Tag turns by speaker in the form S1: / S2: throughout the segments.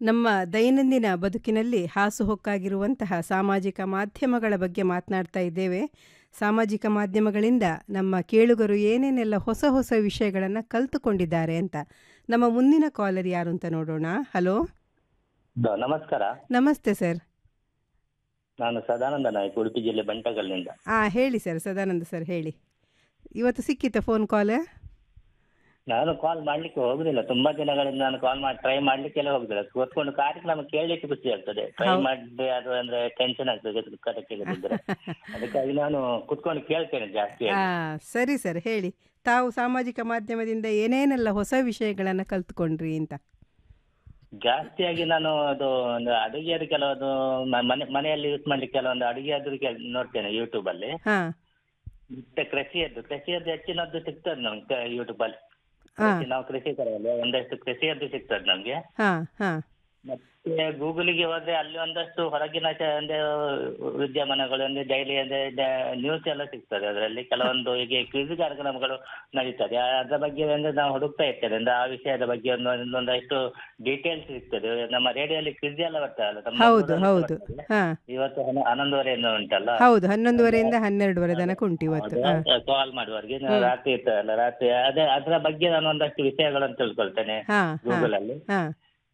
S1: ನಮ್ಮ ದೈನಂದಿನ ಬದುಕಿನಲ್ಲಿ ಹಾಸುಹೊಕ್ಕಾಗಿರುವಂತಹ ಸಾಮಾಜಿಕ ಮಾಧ್ಯಮಗಳ ಬಗ್ಗೆ ಮಾತನಾಡ್ತಾ ಇದ್ದೇವೆ ಸಾಮಾಜಿಕ ಮಾಧ್ಯಮಗಳಿಂದ ನಮ್ಮ ಕೇಳುಗರು ಏನೇನೆಲ್ಲ ಹೊಸ ಹೊಸ ವಿಷಯಗಳನ್ನು ಕಲಿತುಕೊಂಡಿದ್ದಾರೆ ಅಂತ ನಮ್ಮ ಮುಂದಿನ ಕಾಲರ್ ಯಾರು ಅಂತ ನೋಡೋಣ ಹಲೋ
S2: ದ- ನಮಸ್ಕಾರ
S1: ನಮಸ್ತೆ ಸರ್
S2: ನಾನು ಸದಾನಂದ ನಾಯ್ಕ ಉಡುಪಿ ಜಿಲ್ಲೆ ಬಂಟಗಲ್ನಿಂದ
S1: ಹಾಂ ಹೇಳಿ ಸರ್ ಸದಾನಂದ ಸರ್ ಹೇಳಿ ಇವತ್ತು ಸಿಕ್ಕಿತ್ತ ಫೋನ್ ಕಾಲ್
S2: ನಾನು ಕಾಲ್ ಮಾಡ್ಲಿಕ್ಕೆ ಹೋಗುದಿಲ್ಲ ತುಂಬಾ ದಿನಗಳಿಂದ ನಾನು ಕಾಲ್ ಮಾಡಿ ಟ್ರೈ ಮಾಡ್ಲಿಕ್ಕೆಲ್ಲ ಹೋಗುದಿಲ್ಲ ಕೂತ್ಕೊಂಡು ಕಾರ್ಯಕ್ರಮ ಕೇಳಲಿಕ್ಕೆ ಖುಷಿ ಆಗ್ತದೆ ಟ್ರೈ
S1: ಹೌದು.
S2: ಮಾಡಿದ್ರೆ ಅದು ಅಂದ್ರೆ ಟೆನ್ಷನ್ ಆಗ್ತದೆ ಕರೆ ಕೇಳದಿದ್ರೆ ಅದಕ್ಕಾಗಿ ನಾನು ಕುತ್ಕೊಂಡು ಕೇಳ್ತೇನೆ ಜಾಸ್ತಿ
S1: ಹಾಂ ಸರಿ ಸರ್ ಹೇಳಿ ತಾವು ಸಾಮಾಜಿಕ ಮಾಧ್ಯಮದಿಂದ ಏನೇನೆಲ್ಲ ಹೊಸ ವಿಷಯಗಳನ್ನು ಕಲ್ತ್ಕೊಂಡ್ರಿ ಅಂತ
S2: ಜಾಸ್ತಿಯಾಗಿ ನಾನು ಅದು ಒಂದು ಅಡುಗೆಯದು ಕೆಲವೊಂದು ಮ- ಮನೆ ಮನೆಯಲ್ಲಿ ಯೂಸ್ ಮಾಡ್ಲಿಕ್ಕೆ ಕೆಲವೊಂದು ಅಡುಗೆಯದ್ದು ಕೆಲ್- ನೋಡ್ತೇನೆ ಯೂಟ್ಯೂಬ್ ಅಲ್ಲಿ
S1: ಹಾಂ
S2: ಮತ್ತೆ ಕೃಷಿಯದ್ದು ಕೃಷಿಯದ್ದು ಹೆಚ್ಚಿನದ್ದು ಸಿಗ್ತದೆ ನಮ್ಗೆ ಯೂಟ್ಯೂಬ್ ಅಲ್ಲಿ
S1: ಹಾ.
S2: ಕೃಷಿ- ನಾವು ಕೃಷಿಕರಲ್ಲ ಒಂದಷ್ಟು ಕೃಷಿಯದ್ದು ಸಿಗ್ತದೆ ನಮ್ಗೆ
S1: ಹಾಂ ಹಾಂ
S2: ಮತ್ತೆ ಗೂಗಲಿಗೆ ಹೋದ್ರೆ ಅಲ್ಲಿ ಒಂದಷ್ಟು ಹೊರಗಿನ ಚ- ಅಂದ್ರೆ ವಿದ್ಯಮಾನಗಳು ಅಂದ್ರೆ ಡೈಲಿ ಅಂದ್ರೆ ನ್ಯೂಸ್ ಎಲ್ಲ ಸಿಗ್ತದೆ ಅದರಲ್ಲಿ ಕೆಲವೊಂದು ಹೀಗೆ ಕ್ವಿಜ್ ಕಾರ್ಯಕ್ರಮಗಳು ನಡೀತದೆ ಆ- ಅದ್ರ ಬಗ್ಗೆ ಅಂದ್ರೆ ನಾವು ಹುಡುಕ್ತಾ ಇರ್ತೇವೆ ಅಂದ್ರೆ ಆ ವಿಷಯದ ಬಗ್ಗೆ ಒಂದು ಒಂದೊಂದಷ್ಟು ಡೀಟೇಲ್ಸ್ ಸಿಗ್ತದೆ ನಮ್ಮ ರೇಡಿಯೋಲಿ ಕ್ವಿಜ್ ಎಲ್ಲ ಬರ್ತಾರಲ್ಲ ನಮ್ಮ
S1: ಹೌದು
S2: ಊರಲ್ಲಿ
S1: ಹೌದು
S2: ಬರ್ತದೆ.
S1: ಹಾಂ
S2: ಇವತ್ತು ಹನ್ನ- ಹನ್ನೊಂದುವರೆಯಿಂದ ಉಂಟಲ್ಲ
S1: ಹೌದು ಹನ್ನೊಂದುವರೆಯಿಂದ ಹನ್ನೆರಡುವರೆ ತನಕ ಉಂಟು ಇವತ್ತು ಹಾಂ
S2: ಕಾಲ್ ಮಾಡುವವರಿಗೆ ನಾವು ರಾತ್ರಿ ಇರ್ತದಲ್ಲ ರಾತ್ರಿ ಅದೇ ಅದರ ಬಗ್ಗೆ ನಾನು ಒಂದಷ್ಟು ವಿಷಯಗಳನ್ನು ತಿಳ್ಕೊಳ್ತೇನೆ
S1: ಹಾಂ ಹಾಂ
S2: ಗೂಗಲ್ ಅಲ್ಲಿ
S1: ಹಾಂ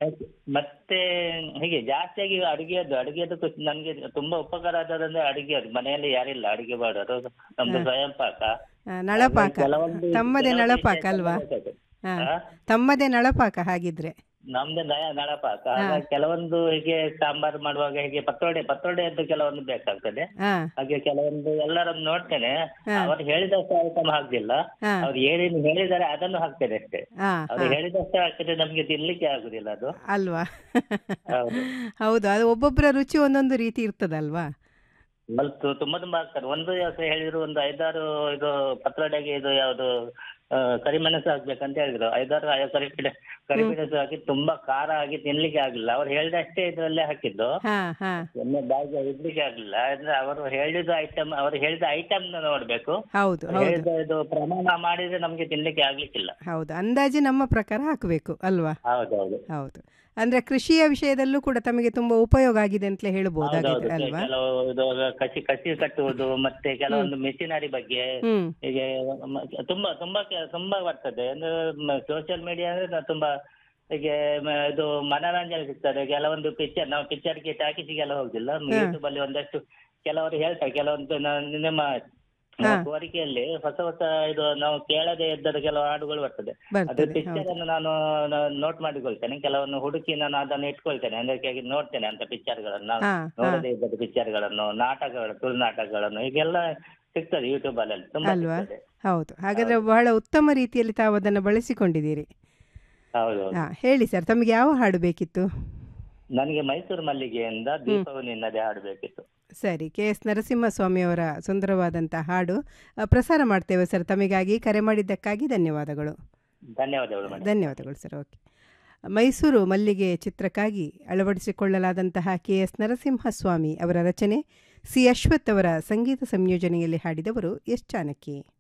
S2: ಮತ್ತೆ ಹೀಗೆ ಜಾಸ್ತಿಯಾಗಿ ಅಡುಗೆಯದ್ದು ಅಡುಗೆಯದ್ದು ಖುಷಿ ನನ್ಗೆ ತುಂಬಾ ಉಪಕಾರ ಆದದಂದ್ರೆ ಅಡುಗೆಯದ್ದು ಮನೆಯಲ್ಲಿ ಯಾರಿಲ್ಲ ಅಡುಗೆ ಮಾಡೋರು ನಮ್ದು ಸ್ವಯಂ ಪಾಕ
S1: ನಳಪಾಕ
S2: ಕೆಲವೊಂದು-
S1: ತಮ್ಮದೇ
S2: ಕೆಲವೊಂದು
S1: ನಳಪಾಕ
S2: ವಿಷಯ
S1: ಅಲ್ವಾ
S2: ಗೊತ್ತಾಯ್ತು.
S1: ಹಾಂ
S2: ಹಾ?
S1: ತಮ್ಮದೇ ನಳಪಾಕ ಹಾಗಿದ್ರೆ
S2: ನಮ್ದು ನಯ ನಳಪಾಕ ಹಾಗಾಗಿ ಕೆಲವೊಂದು ಹೀಗೆ ಸಾಂಬಾರು ಮಾಡುವಾಗ ಹೀಗೆ ಪತ್ರೊಡೆ ಪತ್ರೊಡೆಯದ್ದು ಕೆಲವೊಂದು ಬೇಕಾಗ್ತದೆ
S1: ಹಾಂ
S2: ಹಾಗೆ ಕೆಲವೊಂದು ಎಲ್ಲರನ್ನು ನೋಡ್ತೇನೆ ಅವರು ಹೇಳಿದಷ್ಟು ಐಟಮ್ ಹಾಕ್ತಿಲ್ಲ
S1: ಹಾ.
S2: ಅವ್ರು ಏನೇನು ಹೇಳಿದ್ದಾರೆ ಅದನ್ನು ಹಾಕ್ತೇನೆ ಅಷ್ಟೇ
S1: ಹಾಂ
S2: ಅವ್ರು ಹೇಳಿದಷ್ಟು ಹಾಕಿದ್ರೆ ನಮ್ಗೆ ತಿನ್ಲಿಕ್ಕೆ ಆಗುದಿಲ್ಲ ಅದು
S1: ಅಲ್ವಾ
S2: ಹೌದು
S1: ಹೌದು ಅದು ಒಬ್ಬೊಬ್ಬರ ರುಚಿ ಒಂದೊಂದು ರೀತಿ ಇರ್ತದಲ್ವಾ
S2: ಮಲ್ತು ತುಂಬಾ ತುಂಬಾ ಹಾಕ್ತಾರೆ ಒಂದು ದಿವಸ ಹೇಳಿದ್ರು ಒಂದು ಐದಾರು ಇದು ಪತ್ರೊಡೆಗೆ ಇದು ಯಾವುದು ಆ, ಕರಿಮೆಣಸು ಹಾಕ್ಬೇಕಂತ ಹೇಳಿದ್ರು ಐದಾರು ಐ- ಕರಿಮೆಣ ಕರಿಮೆಣಸು ಹಾಕಿ ತುಂಬಾ ಖಾರ ಆಗಿ ತಿನ್ಲಿಕ್ಕೆ ಆಗ್ಲಿಲ್ಲ ಅವ್ರು ಹೇಳಿದಷ್ಟೇ ಇದ್ರಲ್ಲೇ ಹಾಕಿದ್ದು
S1: ಹಾಂ ಹಾಂ
S2: ಒಮ್ಮೆ ಬಾಯಿಗೆ ಇಡ್ಲಿಕ್ಕೆ ಆಗ್ಲಿಲ್ಲ ಅಂದ್ರೆ ಅವರು ಹೇಳಿದ ಐಟಮ್ ಅವರು ಹೇಳಿದ ಐಟಮ್ ನೋಡ್ಬೇಕು
S1: ಹೌದು
S2: ಅವ್ರು
S1: ಹೌದು
S2: ಹೇಳಿದ ಇದು ಪ್ರಮಾಣ ಮಾಡಿದ್ರೆ ನಮ್ಗೆ ತಿನ್ಲಿಕ್ಕೆ ಆಗ್ಲಿಕ್ಕಿಲ್ಲ
S1: ಹೌದು ಅಂದಾಜು ನಮ್ಮ ಪ್ರಕಾರ ಹಾಕಬೇಕು ಅಲ್ವಾ
S2: ಹೌದೌದು
S1: ಹೌದು ಅಂದ್ರೆ ಕೃಷಿಯ ವಿಷಯದಲ್ಲೂ ಕೂಡ ತಮಗೆ ತುಂಬಾ ಉಪಯೋಗ ಆಗಿದೆ ಅಂತಲೇ
S2: ಹೌದೌದು
S1: ಹೇಳ್ಬೋದಾಗಿದೆ ಅಲ್ವಾ
S2: ಕೆಲವು ಇದು ಕಸಿ ಕಸಿ ಕಟ್ಟುವುದು ಮತ್ತೆ ಕೆಲವೊಂದು ಮೆಷಿನರಿ ಬಗ್ಗೆ
S1: ಹ್ಮ್
S2: ಹೀಗೆ ಮ- ತುಂಬಾ ತುಂಬಾ ಕೆ- ತುಂಬಾ ಬರ್ತದೆ ಅಂದ್ರೆ ಸೋಷಿಯಲ್ ಮೀಡಿಯಾ ಅಂದ್ರೆ ನಾವು ತುಂಬಾ ಹೀಗೆ ಮ- ಇದು ಮನೋರಂಜನೆ ಸಿಗ್ತದೆ ಕೆಲವೊಂದು ಪಿಕ್ಚರ್ ನಾವು ಪಿಕ್ಚರ್ಗೆ ಟಾಕೀಸಿಗೆಲ್ಲ ಹೋಗುದಿಲ್ಲ ಯೂಟ್ಯೂಬ್ ಅಲ್ಲಿ ಒಂದಷ್ಟು ಕೆಲವರು ಹೇಳ್ತಾರೆ ಕೆಲವೊಂದು ನ- ನಿಮ್ಮ
S1: ಹಾ.
S2: ಕೋರಿಕೆಯಲ್ಲಿ ಹೊಸ ಹೊಸ ಇದು ನಾವು ಕೇಳದೆ ಇದ್ದದ ಕೆಲವು ಹಾಡುಗಳು ಬರ್ತದೆ ಅದು
S1: ಬರ್ತದೆ
S2: ಪಿಕ್ಚರ್
S1: ಹೌದು
S2: ಅನ್ನು ನಾನು ನೋಟ್ ಮಾಡಿಕೊಳ್ತೇನೆ ಕೆಲವನ್ನು ಹುಡುಕಿ ನಾನು ಅದನ್ನು ಇಟ್ಕೊಳ್ತೇನೆ ಅಂದ್ರೆ ನೋಡ್ತೇನೆ ಅಂತ ಪಿಕ್ಚರ್ ಗಳನ್ನ
S1: ಹಾ ಹಾ
S2: ನೋಡದೇ ಇದ್ದದ ಪಿಕ್ಚರ್ ಗಳನ್ನು ನಾಟಕಗಳು ತುಳು ನಾಟಕಗಳನ್ನು ಹೀಗೆಲ್ಲ ಸಿಗ್ತದೆ ಯೂಟ್ಯೂಬ್ ಅಲ್ಲಿ ತುಂಬಾ
S1: ಅಲ್ವಾ?
S2: ಸಿಗ್ತದೆ
S1: ಹೌದು ಹಾಗಾದ್ರೆ ಬಹಳ ಉತ್ತಮ ರೀತಿಯಲ್ಲಿ ತಾವು ಅದನ್ನು ಬಳಸಿಕೊಂಡಿದ್ದೀರಿ
S2: ಹೌದು
S1: ಹಾ ಹೇಳಿ ಸರ್ ತಮಗೆ ಯಾವ ಹಾಡು ಬೇಕಿತ್ತು
S2: ನನಗೆ ಮೈಸೂರು ಮಲ್ಲಿಗೆಯಿಂದ ದೀಪವು ನಿನ್ನದೇ ಹಾಡಬೇಕಿತ್ತು
S1: ಸರಿ ಕೆ ಎಸ್ ನರಸಿಂಹಸ್ವಾಮಿಯವರ ಸುಂದರವಾದಂಥ ಹಾಡು ಆ, ಪ್ರಸಾರ ಮಾಡ್ತೇವೆ ಸರ್ ತಮಗಾಗಿ ಕರೆ ಮಾಡಿದ್ದಕ್ಕಾಗಿ ಧನ್ಯವಾದಗಳು
S2: ಧನ್ಯವಾದಗಳು ಮೇಡಮ್
S1: ಧನ್ಯವಾದಗಳು ಸರ್ ಓಕೆ ಮೈಸೂರು ಮಲ್ಲಿಗೆ ಚಿತ್ರಕ್ಕಾಗಿ ಅಳವಡಿಸಿಕೊಳ್ಳಲಾದಂತಹ ಕೆ ಎಸ್ ನರಸಿಂಹಸ್ವಾಮಿ ಅವರ ರಚನೆ ಸಿ ಅಶ್ವಥ್ ಅವರ ಸಂಗೀತ ಸಂಯೋಜನೆಯಲ್ಲಿ ಹಾಡಿದವರು ಎಸ್ ಚಾಣಕಿ